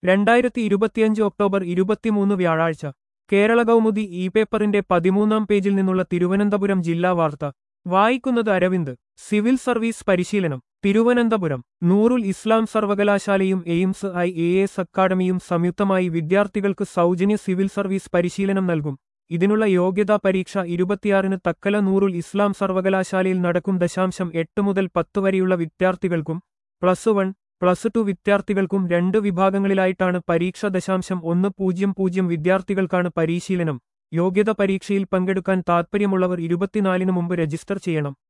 രണ്ടായിരത്തി ഇരുപത്തിയഞ്ച് ഒക്ടോബർ ഇരുപത്തിമൂന്ന് വ്യാഴാഴ്ച കേരള കൗമുദി ഇ പേപ്പറിന്റെ പതിമൂന്നാം പേജിൽ നിന്നുള്ള തിരുവനന്തപുരം ജില്ലാ വാർത്ത വായിക്കുന്നത് അരവിന്ദ് സിവിൽ സർവീസ് പരിശീലനം തിരുവനന്തപുരം നൂറുൽ ഇസ്ലാം സർവകലാശാലയും എയിംസ് ഐ എ എസ് അക്കാദമിയും സംയുക്തമായി വിദ്യാർത്ഥികൾക്ക് സൗജന്യ സിവിൽ സർവീസ് പരിശീലനം നൽകും ഇതിനുള്ള യോഗ്യതാ പരീക്ഷ ഇരുപത്തിയാറിന് തക്കല നൂറുൽ ഇസ്ലാം സർവകലാശാലയിൽ നടക്കും ദശാംശം എട്ട് മുതൽ പത്ത് വരെയുള്ള വിദ്യാർത്ഥികൾക്കും പ്ലസ് വൺ പ്ലസ് ടു വിദ്യാർത്ഥികൾക്കും രണ്ട് വിഭാഗങ്ങളിലായിട്ടാണ് പരീക്ഷ ദശാംശം ഒന്ന് പൂജ്യം പൂജ്യം വിദ്യാർത്ഥികൾക്കാണ് പരിശീലനം യോഗ്യത പരീക്ഷയിൽ പങ്കെടുക്കാൻ താൽപ്പര്യമുള്ളവർ ഇരുപത്തിനാലിന് മുമ്പ് രജിസ്റ്റർ ചെയ്യണം